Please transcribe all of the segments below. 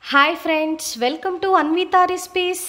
hi friends welcome to Anvita recipes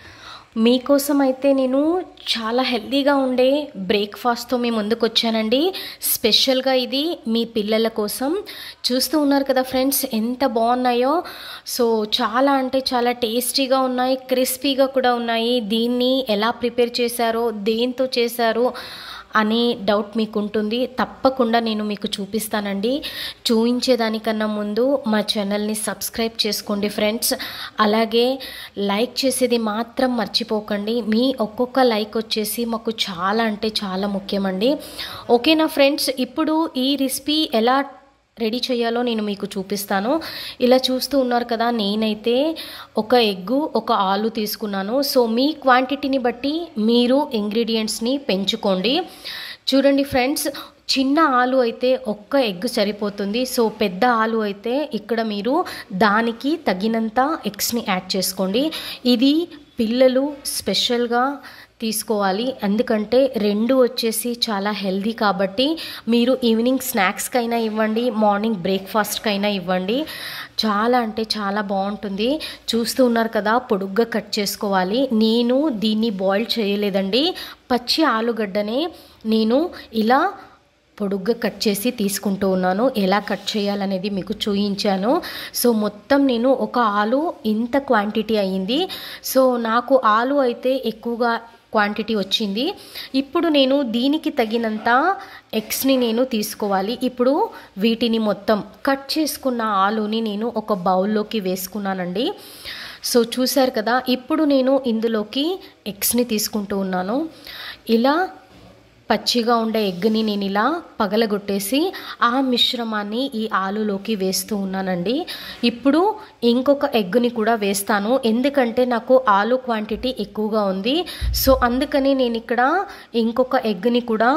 మీకోసం అయితే నేను చాలా హెల్తీగా ఉండే బ్రేక్ఫాస్ట్తో మీ ముందుకు వచ్చానండి స్పెషల్గా ఇది మీ పిల్లల కోసం చూస్తూ ఉన్నారు కదా ఫ్రెండ్స్ ఎంత బాగున్నాయో సో చాలా అంటే చాలా టేస్టీగా ఉన్నాయి క్రిస్పీగా కూడా ఉన్నాయి దీన్ని ఎలా ప్రిపేర్ చేశారో దేంతో చేశారో అనే డౌట్ మీకు ఉంటుంది తప్పకుండా నేను మీకు చూపిస్తానండి చూపించేదానికన్నా ముందు మా ఛానల్ని సబ్స్క్రైబ్ చేసుకోండి ఫ్రెండ్స్ అలాగే లైక్ చేసేది మాత్రం మర్చిపోకండి మీ ఒక్కొక్క లైక్ వచ్చేసి మాకు చాలా అంటే చాలా ముఖ్యమండి ఓకేనా ఫ్రెండ్స్ ఇప్పుడు ఈ రెసిపీ ఎలా రెడీ చేయాలో నేను మీకు చూపిస్తాను ఇలా చూస్తూ ఉన్నారు కదా నేనైతే ఒక ఎగ్గు ఒక ఆలు తీసుకున్నాను సో మీ క్వాంటిటీని బట్టి మీరు ఇంగ్రీడియంట్స్ని పెంచుకోండి చూడండి ఫ్రెండ్స్ చిన్న ఆలు అయితే ఒక్క ఎగ్ సరిపోతుంది సో పెద్ద ఆలు అయితే ఇక్కడ మీరు దానికి తగినంత ఎగ్స్ని యాడ్ చేసుకోండి ఇది పిల్లలు స్పెషల్గా తీసుకోవాలి ఎందుకంటే రెండు వచ్చేసి చాలా హెల్దీ కాబట్టి మీరు ఈవినింగ్ స్నాక్స్కైనా ఇవ్వండి మార్నింగ్ బ్రేక్ఫాస్ట్కైనా ఇవ్వండి చాలా అంటే చాలా బాగుంటుంది చూస్తూ ఉన్నారు కదా పొడుగ్గా కట్ చేసుకోవాలి నేను దీన్ని బాయిల్ చేయలేదండి పచ్చి ఆలుగడ్డనే నేను ఇలా పొడుగ్గా కట్ చేసి తీసుకుంటూ ఉన్నాను ఎలా కట్ చేయాలనేది మీకు చూపించాను సో మొత్తం నేను ఒక ఆలు ఇంత క్వాంటిటీ అయ్యింది సో నాకు ఆలు అయితే ఎక్కువగా క్వాంటిటీ వచ్చింది ఇప్పుడు నేను దీనికి తగినంత ఎగ్స్ని నేను తీసుకోవాలి ఇప్పుడు వీటిని మొత్తం కట్ చేసుకున్న ఆలుని నేను ఒక బౌల్లోకి వేసుకున్నానండి సో చూశారు కదా ఇప్పుడు నేను ఇందులోకి ఎగ్స్ని తీసుకుంటూ ఉన్నాను ఇలా పచ్చిగా ఉండే ఎగ్ని నేను ఇలా పగలగొట్టేసి ఆ మిశ్రమాన్ని ఈ ఆలులోకి వేస్తూ ఉన్నానండి ఇప్పుడు ఇంకొక ఎగ్ని కూడా వేస్తాను ఎందుకంటే నాకు ఆలు క్వాంటిటీ ఎక్కువగా ఉంది సో అందుకని నేను ఇక్కడ ఇంకొక ఎగ్ని కూడా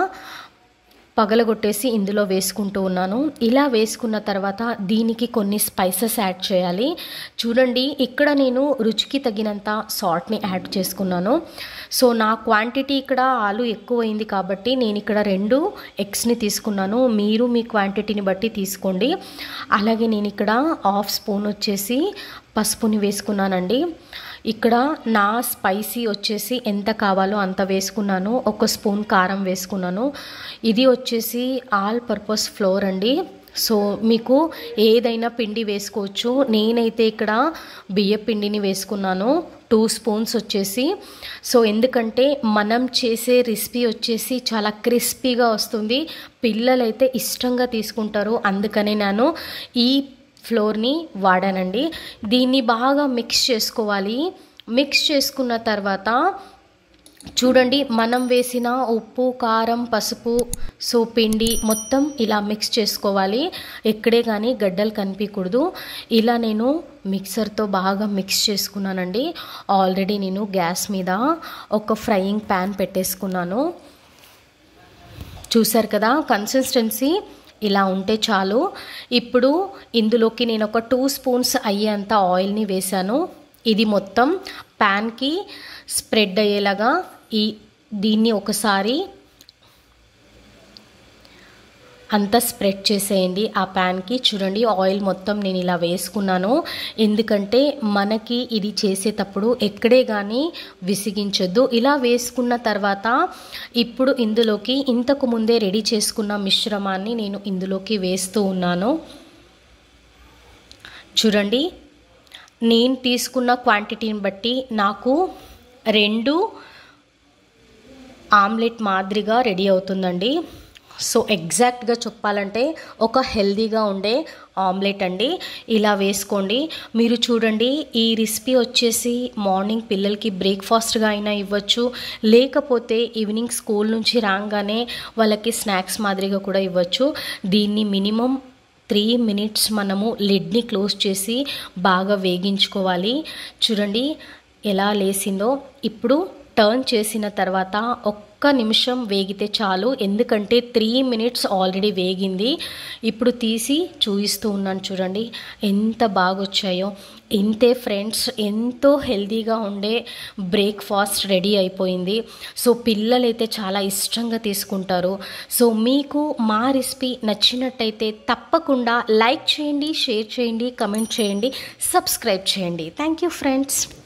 పగలగొట్టేసి ఇందులో వేసుకుంటూ ఉన్నాను ఇలా వేసుకున్న తర్వాత దీనికి కొన్ని స్పైసెస్ యాడ్ చేయాలి చూడండి ఇక్కడ నేను రుచికి తగినంత సాల్ట్ని యాడ్ చేసుకున్నాను సో నా క్వాంటిటీ ఇక్కడ ఆలు ఎక్కువైంది కాబట్టి నేను ఇక్కడ రెండు ఎగ్స్ని తీసుకున్నాను మీరు మీ క్వాంటిటీని బట్టి తీసుకోండి అలాగే నేను ఇక్కడ హాఫ్ స్పూన్ వచ్చేసి పసుపుని వేసుకున్నానండి ఇక్కడ నా స్పైసీ వచ్చేసి ఎంత కావాలో అంత వేసుకున్నాను ఒక స్పూన్ కారం వేసుకున్నాను ఇది వచ్చేసి ఆల్ పర్పస్ ఫ్లోర్ అండి సో మీకు ఏదైనా పిండి వేసుకోవచ్చు నేనైతే ఇక్కడ బియ్య పిండిని వేసుకున్నాను టూ స్పూన్స్ వచ్చేసి సో ఎందుకంటే మనం చేసే రెసిపీ వచ్చేసి చాలా క్రిస్పీగా వస్తుంది పిల్లలైతే ఇష్టంగా తీసుకుంటారు అందుకనే నేను ఈ ఫ్లోర్ని వాడానండి దీన్ని బాగా మిక్స్ చేసుకోవాలి మిక్స్ చేసుకున్న తర్వాత చూడండి మనం వేసిన ఉప్పు కారం పసుపు సో పిండి మొత్తం ఇలా మిక్స్ చేసుకోవాలి ఎక్కడే కానీ గడ్డలు కనిపించకూడదు ఇలా నేను మిక్సర్తో బాగా మిక్స్ చేసుకున్నానండి ఆల్రెడీ నేను గ్యాస్ మీద ఒక ఫ్రైయింగ్ ప్యాన్ పెట్టేసుకున్నాను చూసారు కదా కన్సిస్టెన్సీ ఇలా ఉంటే చాలు ఇప్పుడు ఇందులోకి నేను ఒక టూ స్పూన్స్ అయ్యేంత ఆయిల్ని వేశాను ఇది మొత్తం ప్యాన్కి స్ప్రెడ్ అయ్యేలాగా ఈ దీన్ని ఒకసారి అంతా స్ప్రెడ్ చేసేయండి ఆ ప్యాన్కి చూడండి ఆయిల్ మొత్తం నేను ఇలా వేసుకున్నాను ఎందుకంటే మనకి ఇది చేసేటప్పుడు ఎక్కడే కానీ విసిగించొద్దు ఇలా వేసుకున్న తర్వాత ఇప్పుడు ఇందులోకి ఇంతకు ముందే రెడీ చేసుకున్న మిశ్రమాన్ని నేను ఇందులోకి వేస్తూ ఉన్నాను చూడండి నేను తీసుకున్న క్వాంటిటీని బట్టి నాకు రెండు ఆమ్లెట్ మాదిరిగా రెడీ అవుతుందండి సో ఎగ్జాక్ట్గా చెప్పాలంటే ఒక హెల్దీగా ఉండే ఆమ్లెట్ అండి ఇలా వేసుకోండి మీరు చూడండి ఈ రెసిపీ వచ్చేసి మార్నింగ్ పిల్లలకి బ్రేక్ఫాస్ట్గా అయినా ఇవ్వచ్చు లేకపోతే ఈవినింగ్ స్కూల్ నుంచి రాగానే వాళ్ళకి స్నాక్స్ మాదిరిగా కూడా ఇవ్వచ్చు దీన్ని మినిమం త్రీ మినిట్స్ మనము లిడ్ని క్లోజ్ చేసి బాగా వేగించుకోవాలి చూడండి ఎలా లేసిందో ఇప్పుడు టర్న్ చేసిన తర్వాత ఒక్క నిమిషం వేగితే చాలు ఎందుకంటే త్రీ మినిట్స్ ఆల్రెడీ వేగింది ఇప్పుడు తీసి చూపిస్తూ ఉన్నాను చూడండి ఎంత బాగా వచ్చాయో ఇంతే ఫ్రెండ్స్ ఎంతో హెల్తీగా ఉండే బ్రేక్ఫాస్ట్ రెడీ అయిపోయింది సో పిల్లలైతే చాలా ఇష్టంగా తీసుకుంటారు సో మీకు మా రెసిపీ నచ్చినట్టయితే తప్పకుండా లైక్ చేయండి షేర్ చేయండి కమెంట్ చేయండి సబ్స్క్రైబ్ చేయండి థ్యాంక్ యూ ఫ్రెండ్స్